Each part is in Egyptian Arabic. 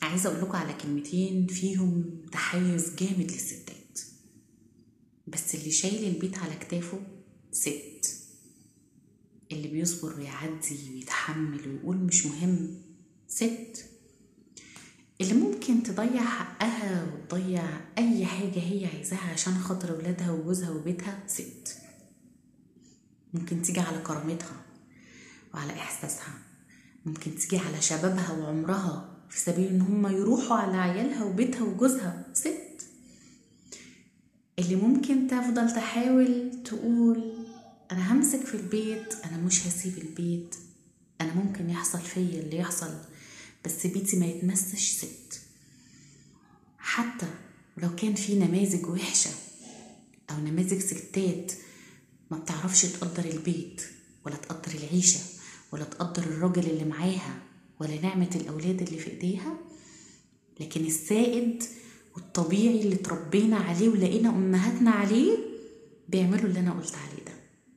عايزة أقول لكم على كلمتين فيهم تحيز جامد للستات بس اللي شايل البيت على كتافه ست اللي بيصبر ويعدي ويتحمل ويقول مش مهم ست اللي ممكن تضيع حقها وتضيع أي حاجة هي عايزاها عشان خاطر ولادها وجوزها وبيتها ست ممكن تيجي على كرامتها وعلى إحساسها ممكن تيجي على شبابها وعمرها في سبيل إن هما يروحوا على عيالها وبيتها وجوزها ست اللي ممكن تفضل تحاول تقول أنا همسك في البيت أنا مش هسيب البيت أنا ممكن يحصل فيا اللي يحصل بس بيتي ما يتمسش ست حتى لو كان في نماذج وحشة أو نماذج ستات ما بتعرفش تقدر البيت ولا تقدر العيشة ولا تقدر الراجل اللي معاها ولا نعمة الأولاد اللي في إيديها لكن السائد والطبيعي اللي تربينا عليه ولقينا أمهاتنا عليه بيعملوا اللي أنا قلت عليه ده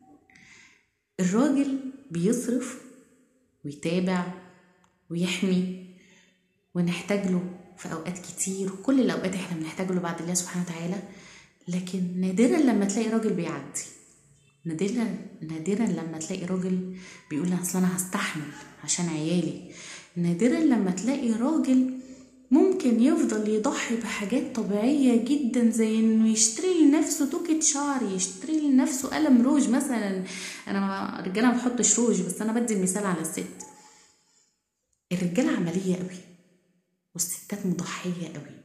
الراجل بيصرف ويتابع ويحمي ونحتاج له في أوقات كتير وكل الأوقات احنا بنحتاج له بعد الله سبحانه وتعالى لكن نادرا لما تلاقي راجل بيعدي نادرا نادرا لما تلاقي راجل بيقول اصل انا هستحمل عشان عيالي نادرا لما تلاقي راجل ممكن يفضل يضحي بحاجات طبيعية جدا زي انه يشتري لنفسه توكة شعر يشتري لنفسه قلم روج مثلا انا الرجالة ما بحطش روج بس انا بدي المثال على الست الرجالة عملية قوي والستات مضحية قوي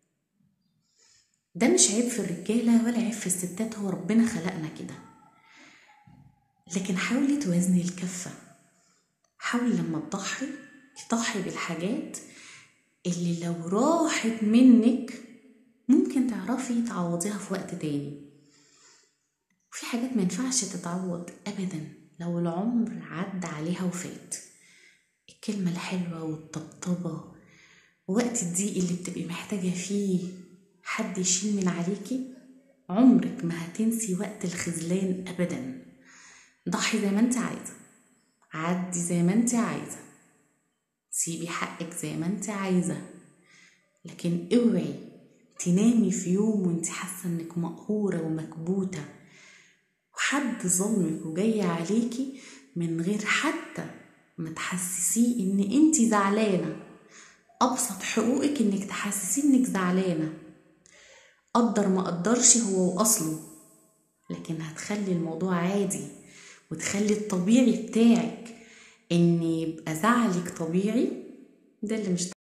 ده مش عيب في الرجالة ولا عيب في الستات هو ربنا خلقنا كده لكن حاولي توازني الكفة حاولي لما تضحي تضحي بالحاجات اللي لو راحت منك ممكن تعرفي تعوضيها في وقت تاني وفي حاجات ما ينفعش تتعوض ابدا لو العمر عدى عليها وفات الكلمة الحلوة والطبطبة وقت الضيق اللي بتبقي محتاجة فيه حد يشيل من عليكي عمرك ما هتنسي وقت الخذلان ابدا ضحي زي ما انت عايزة عدي زي ما انت عايزة سيبي حقك زي ما انت عايزة لكن اوعي تنامي في يوم وانت حاسة انك مقهورة ومكبوتة وحد ظلمك وجاي عليكي من غير حتى ما تحسسيه ان انت زعلانة ابسط حقوقك انك تحسسيه انك زعلانة قدر ما قدرش هو واصله لكن هتخلي الموضوع عادي وتخلي الطبيعي بتاعك ان يبقى زعلك طبيعي ده اللي مش